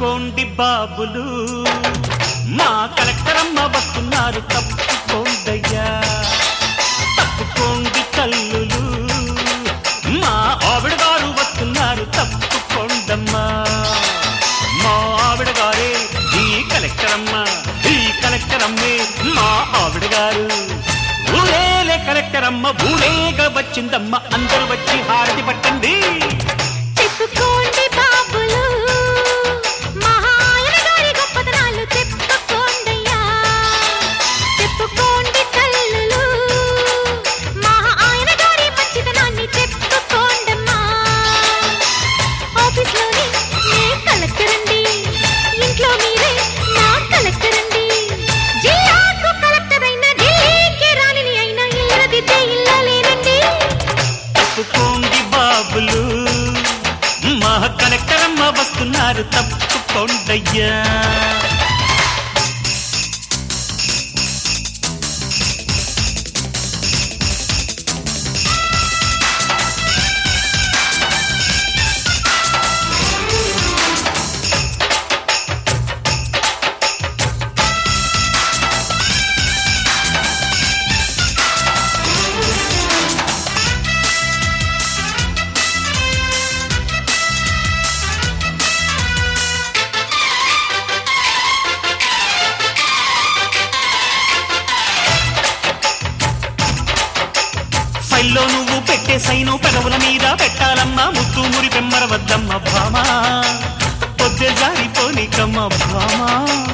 తప్పుకోండి బాబులు మా కలెక్టర్ అమ్మ వస్తున్నారు తప్పుకోండయ్యా తప్పుకోండి తల్లులు మా ఆవిడ గారు వస్తున్నారు తప్పుకోండమ్మా మా ఆవిడ గారే ఈ కలెక్టర్ అమ్మ ఈ కలెక్టర్ అమ్మే మా ఆవిడ గారు ఊరేలే కలెక్టర్ అమ్మ ఊరేగా వచ్చిందమ్మ అందరూ వచ్చి హారతి పట్టండి చెప్పుకోండి బాబులు మహాయన గారి గొప్పతనాలు చెప్పుకోండయ్యా చెప్పుకోండి తల్లులు మహా ఆయన గారి మంచితనాన్ని చెప్పుకోండమ్మా ఆఫీస్లోని నే కలెక్టర్ అండి ఇంట్లో మీరే నా కలెక్టర్ అండి జిల్లాకు కలెక్టర్ అయినా ఢిల్లీకి రాణిని అయినా ఇల్లదిద్దే ఇల్లలేనండి తప్పుకోండి బాబులు మా కలెక్టర్ అమ్మ వస్తున్నారు తప్పుకోండయ్యా ఫైల్లో నువ్వు పెట్టే సైను పెదవుల మీద పెట్టాలమ్మా ముత్తు మురి పెమ్మర వద్దమ్మ భామా పొద్దు జారిపోనికమ్మ భామా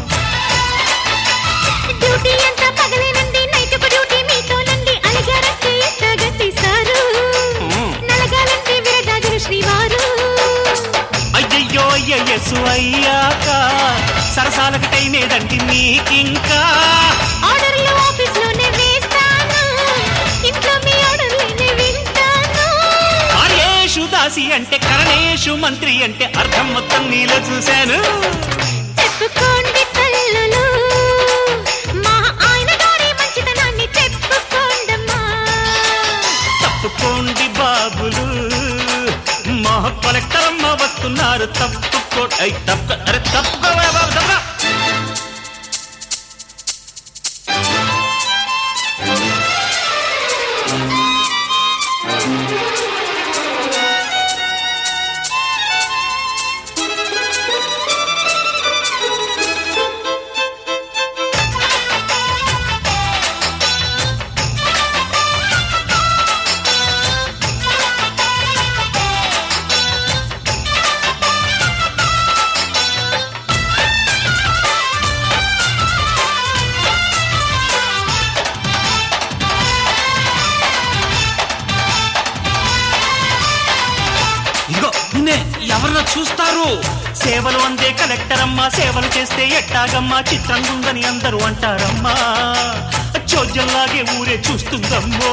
డ్యూటీ అంతా పగలేనండి నైట్ ఒక డ్యూటీ మీతోనండి అలిగారంటే ఎంత గట్టిస్తారు మ్మ్. నలగాలంటే విరగాజరు శ్రీవారు అయ్యయ్యో అయ్యస్సు అయ్యాక సరసాలకు టైమేదండి మీకింకా ఆర్డర్లు ఆఫీస్ లోనే వేస్తాను ఇంట్లో మీ ఆర్డర్లేనే వింటాను కార్యేషు దాసి అంటే కరణేషు మంత్రి అంటే అర్థం మొత్తం నీలో చూశాను చెప్పుకోండి తల్లులు మా ఆయన గారి మంచితనాన్ని చెప్పుకోండమ్మా తప్పుకోండి బాబులు మా కలెక్టర్ అమ్మ వస్తున్నారు తప్పుకో ఐ, తప్పుకో అరే తప్పుకోవా బాబు తప్పుకో ఇదిగో నిన్నే ఎవరన్నా చూస్తారు సేవలు అందే కలెక్టర్ అమ్మా సేవలు చేస్తే ఎట్టాగమ్మా చిత్రంగా ఉందని అందరూ అంటారమ్మా చోద్యంలాగే ఊరే చూస్తుందమ్మో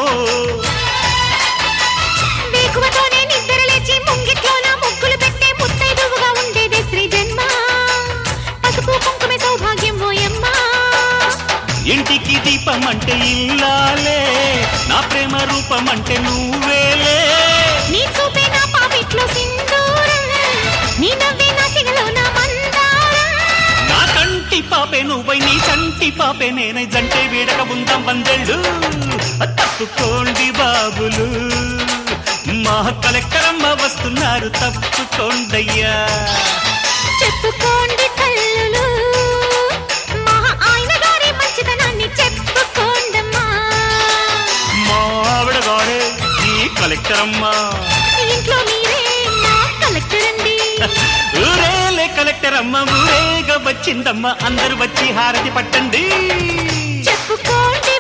వేకువతోనే నిద్ర లేచి ముంగిట్లోన ముగ్గులు పెట్టే ముత్తైదువుగా ఉండేదే శ్రీ జన్మ పసుపు కుంకుమే సౌభాగ్యం ఓయమ్మా ఇంటికి దీపం అంటే ఇల్లాలే నా ప్రేమ రూపం అంటే నువ్వేలే నీ చూపే నా పాపిట్లో సింధూరం నీ నవ్వే నా సిగలో నా మందారం నా కంటి పాపే నువ్వై నీ చంటి పాపే నేనై జంటే వీడక ఉందాం వందెళ్ళు తప్పుకోండి బాబులు మా కలెక్టర్ అమ్మ వస్తున్నారు తప్పుకోండయ్యా చెప్పుకోండి తల్లులు మా ఆయన గారి మంచితనాన్ని చెప్పుకోండమ్మా మా ఆవిడ గారే ఈ కలెక్టర్ అమ్మ ఇంట్లో మీరే నా కలెక్టర్ అండి ఊరేలే కలెక్టర్ అమ్మ ఊరేగా వచ్చిందమ్మ అందరూ వచ్చి హారతి పట్టండి చెప్పుకోండి